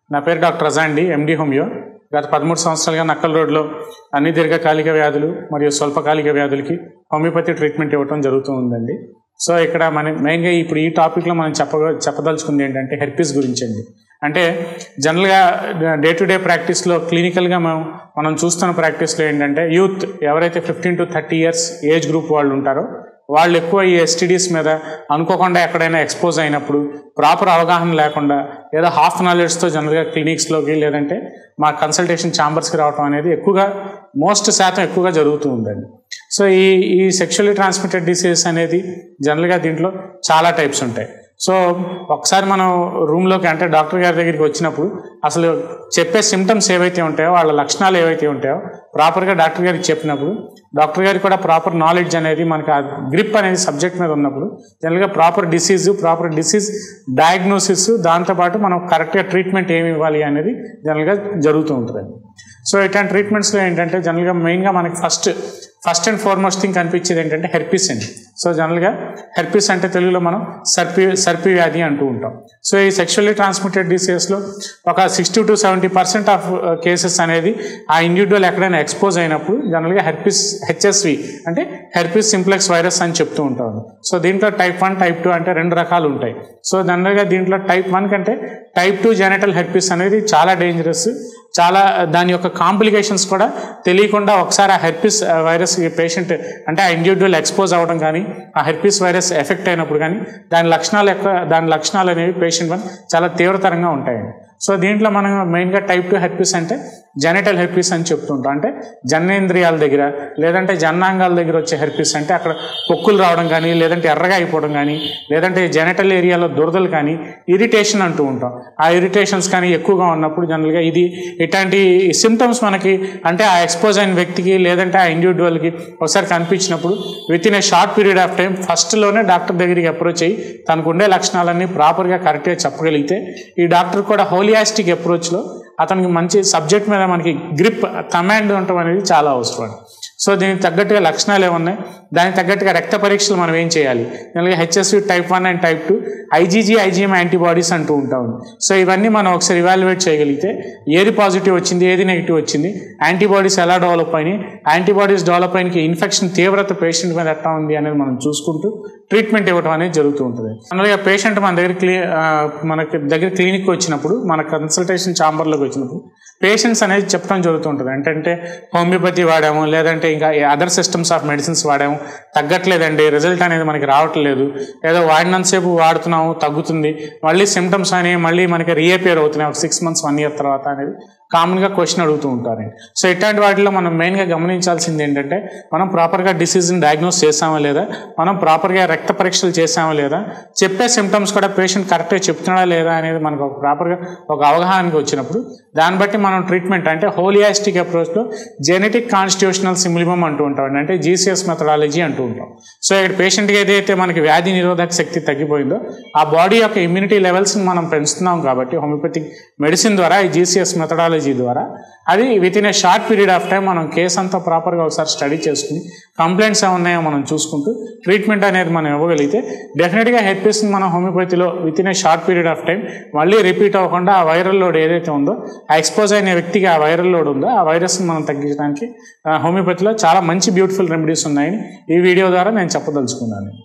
నా పేరు డాక్టర్ రజా అండి ఎండి హోమియో గత పదమూడు సంవత్సరాలుగా నక్కల్ రోడ్లో అన్ని దీర్ఘకాలిక వ్యాధులు మరియు స్వల్పకాలిక వ్యాధులకి హోమియోపతి ట్రీట్మెంట్ ఇవ్వటం జరుగుతూ ఉందండి సో ఇక్కడ మన మెయిన్గా ఇప్పుడు ఈ టాపిక్లో మనం చెప్ప చెప్పదలుచుకుంది ఏంటంటే హెర్పిస్ గురించి అండి అంటే జనరల్గా డే టు డే ప్రాక్టీస్లో క్లినికల్గా మనం మనం చూస్తున్న ప్రాక్టీస్లో ఏంటంటే యూత్ ఎవరైతే fifteen to thirty years age group వాళ్ళు ఉంటారో వాళ్ళు ఎక్కువ ఈ ఎస్టీడీస్ మీద అనుకోకుండా ఎక్కడైనా ఎక్స్పోజ్ అయినప్పుడు ప్రాపర్ అవగాహన లేకుండా లేదా హాఫ్ నాలెడ్జ్తో జనరల్గా క్లినిక్స్లోకి లేదంటే మా కన్సల్టేషన్ ఛాంబర్స్కి రావడం అనేది ఎక్కువగా మోస్ట్ శాతం ఎక్కువగా జరుగుతూ ఉందండి సో ఈ ఈ సెక్షువల్లీ ట్రాన్స్మిటెడ్ డిసీజెస్ అనేది జనరల్గా దీంట్లో చాలా టైప్స్ ఉంటాయి సో ఒకసారి మనం రూమ్లోకి అంటే డాక్టర్ గారి దగ్గరికి వచ్చినప్పుడు అసలు చెప్పే సిమ్టమ్స్ ఏవైతే ఉంటాయో వాళ్ళ లక్షణాలు ఏవైతే ఉంటాయో ప్రాపర్గా డాక్టర్ గారికి చెప్పినప్పుడు డాక్టర్ గారికి కూడా ప్రాపర్ నాలెడ్జ్ అనేది మనకి ఆ గ్రిప్ అనేది సబ్జెక్ట్ మీద ఉన్నప్పుడు జనరల్గా proper disease proper disease diagnosis దాంతోపాటు మనం కరెక్ట్గా ట్రీట్మెంట్ ఏమి ఇవ్వాలి అనేది జనరల్గా జరుగుతూ ఉంటుంది సో ఇట్లాంటి ట్రీట్మెంట్స్లో ఏంటంటే జనరల్గా మెయిన్గా మనకి first first and foremost thing కనిపించేది ఏంటంటే హెర్పిస్ అండి సో జనరల్గా హెర్పిస్ అంటే తెలుగులో మనం సర్పి సర్పి వ్యాధి అంటూ ఉంటాం సో ఈ సెక్షువల్లీ ట్రాన్స్మిటెడ్ డిసీజెస్లో ఒక sixty to seventy percent of cases అనేది ఆ ఇండివిజువల్ ఎక్కడైనా ఎక్స్పోజ్ అయినప్పుడు జనరల్గా హెర్పిస్ హెచ్ఎస్వి అంటే హెర్పిస్ సింప్లెక్స్ వైరస్ అని చెప్తూ ఉంటారు సో దీంట్లో టైప్ వన్ టైప్ టూ అంటే రెండు రకాలు ఉంటాయి సో జనరల్గా దీంట్లో టైప్ వన్ కంటే టైప్ టూ జెనటల్ హెర్పిస్ అనేది చాలా డేంజరస్ చాలా దాని యొక్క కాంప్లికేషన్స్ కూడా తెలియకుండా ఒకసారి ఆ హెర్పిస్ వైరస్ పేషెంట్ అంటే ఆ ఇండివిజువల్ ఎక్స్పోజ్ అవ్వడం కానీ ఆ హెర్పిస్ వైరస్ ఎఫెక్ట్ అయినప్పుడు కానీ దాని లక్షణాలు ఎక్కువ దాని లక్షణాలు అనేవి పేషెంట్ వన్ చాలా తీవ్రతరంగా ఉంటాయండి సో దీంట్లో మనం మెయిన్గా టైప్ టూ హెర్పిస్ అంటే జెనటల్ హెర్పిస్ అని చెప్తుంటాం అంటే జననేంద్రియాల దగ్గర లేదంటే జన్నాంగాల దగ్గర వచ్చే హెర్పిస్ అంటే అక్కడ పొక్కులు రావడం కానీ లేదంటే ఎర్రగా అయిపోవడం కానీ లేదంటే జెనటల్ ఏరియాలో దురదలు కానీ ఇరిటేషన్ అంటూ ఉంటాం ఆ ఇరిటేషన్స్ కానీ ఎక్కువగా ఉన్నప్పుడు జనరల్గా ఇది ఇట్లాంటి సిమ్టమ్స్ మనకి అంటే ఆ ఎక్స్పోజ్ అయిన వ్యక్తికి లేదంటే ఆ ఇండివిజువల్కి ఒకసారి కనిపించినప్పుడు with in a short period of time ఫస్ట్లోనే డాక్టర్ దగ్గరికి అప్రోచ్ అయ్యి తనకు ఉండే లక్షణాలన్నీ ప్రాపర్గా కరెక్ట్గా చెప్పగలిగితే ఈ డాక్టర్ కూడా హోలియాస్టిక్ అప్రోచ్లో అతనికి మంచి సబ్జెక్ట్ మీద మనకి గ్రిప్ కమాండ్ ఉండటం అనేది చాలా అవసరం సో దీనికి తగ్గట్టుగా లక్షణాలు ఏమున్నాయి దానికి తగ్గట్టుగా రక్త పరీక్షలు మనం ఏం చేయాలి జనరల్గా HSV type one and type two IgG IgM antibodies అంటూ ఉంటాం సో ఇవన్నీ మనం ఒకసారి ఇవాల్యుయేట్ చేయగలిగితే ఏది పాజిటివ్ వచ్చింది ఏది నెగిటివ్ వచ్చింది యాంటీబాడీస్ ఎలా డెవలప్ అయినాయి యాంటీబాడీస్ డెవలప్ అయినకి ఇన్ఫెక్షన్ తీవ్రత పేషెంట్ మీద ఎట్లా ఉంది అనేది మనం చూసుకుంటూ ట్రీట్మెంట్ ఇవ్వడం అనేది జరుగుతూ ఉంటుంది జనరల్గా పేషెంట్ మన దగ్గర క్లీ మనకి దగ్గర క్లినిక్కి వచ్చినప్పుడు మన కన్సల్టేషన్ ఛాంబర్లోకి వచ్చినప్పుడు పేషెంట్స్ అనేది చెప్పడం జరుగుతుంటుంది ఏంటంటే హోమియోపతి వాడాము లేదంటే ఇంకా అదర్ సిస్టమ్స్ ఆఫ్ మెడిసిన్స్ వాడాము తగ్గట్లేదండి రిజల్ట్ అనేది మనకి రావట్లేదు ఏదో వాడినంతసేపు వాడుతున్నాము తగ్గుతుంది మళ్ళీ సిమ్టమ్స్ అనేవి మళ్ళీ మనకి రీఅపియర్ అవుతున్నాయి ఒక సిక్స్ మంత్స్ వన్ ఇయర్ తర్వాత అనేది కామన్గా క్వశ్చన్ అడుగుతూ ఉంటారండి సో ఇట్లాంటి వాటిలో మనం మెయిన్గా గమనించాల్సింది ఏంటంటే మనం ప్రాపర్గా డిసీజ్ని డయాగ్నోస్ చేసామా లేదా మనం ప్రాపర్గా రక్త పరీక్షలు చేసామా లేదా చెప్పే సిమ్టమ్స్ కూడా పేషెంట్ కరెక్ట్గా చెప్తున్నాడా లేదా అనేది మనకు ఒక ప్రాపర్గా ఒక అవగాహనకి వచ్చినప్పుడు దాన్ని బట్టి మనం ట్రీట్మెంట్ అంటే హోలియాస్టిక్ అప్రోచ్లో జెనెటిక్ కాన్స్టిట్యూషనల్ సిమిలిమం అంటూ ఉంటాం అంటే జీసీఎస్ మెథడాలజీ అంటూ ఉంటాం సో ఇక్కడ పేషెంట్కి ఏదైతే మనకి వ్యాధి నిరోధక శక్తి తగ్గిపోయిందో ఆ బాడీ యొక్క ఇమ్యూనిటీ లెవెల్స్ని మనం పెంచుతున్నాం కాబట్టి హోమియోపతిక్ మెడిసిన్ ద్వారా ఈ జీసీఎస్ మెథడాలజీ ద్వారా అది with in a short period of time మనం కేస్ అంతా ప్రాపర్గా ఒకసారి స్టడీ చేసుకుని కంప్లైంట్స్ ఏమున్నాయో మనం చూసుకుంటూ ట్రీట్మెంట్ అనేది మనం ఇవ్వగలిగితే డెఫినెట్గా హెర్పిస్ని మనం హోమియోపతిలో with in a short period of time మళ్ళీ రిపీట్ అవ్వకుండా ఆ వైరల్ లోడ్ ఏదైతే ఉందో ఆ ఎక్స్పోజ్ అయిన వ్యక్తికి ఆ వైరల్ లోడ్ ఉందో ఆ వైరస్ని మనం తగ్గించడానికి హోమియోపతిలో చాలా మంచి బ్యూటిఫుల్ రెమెడీస్ ఉన్నాయని ఈ వీడియో ద్వారా నేను చెప్పదలుచుకున్నాను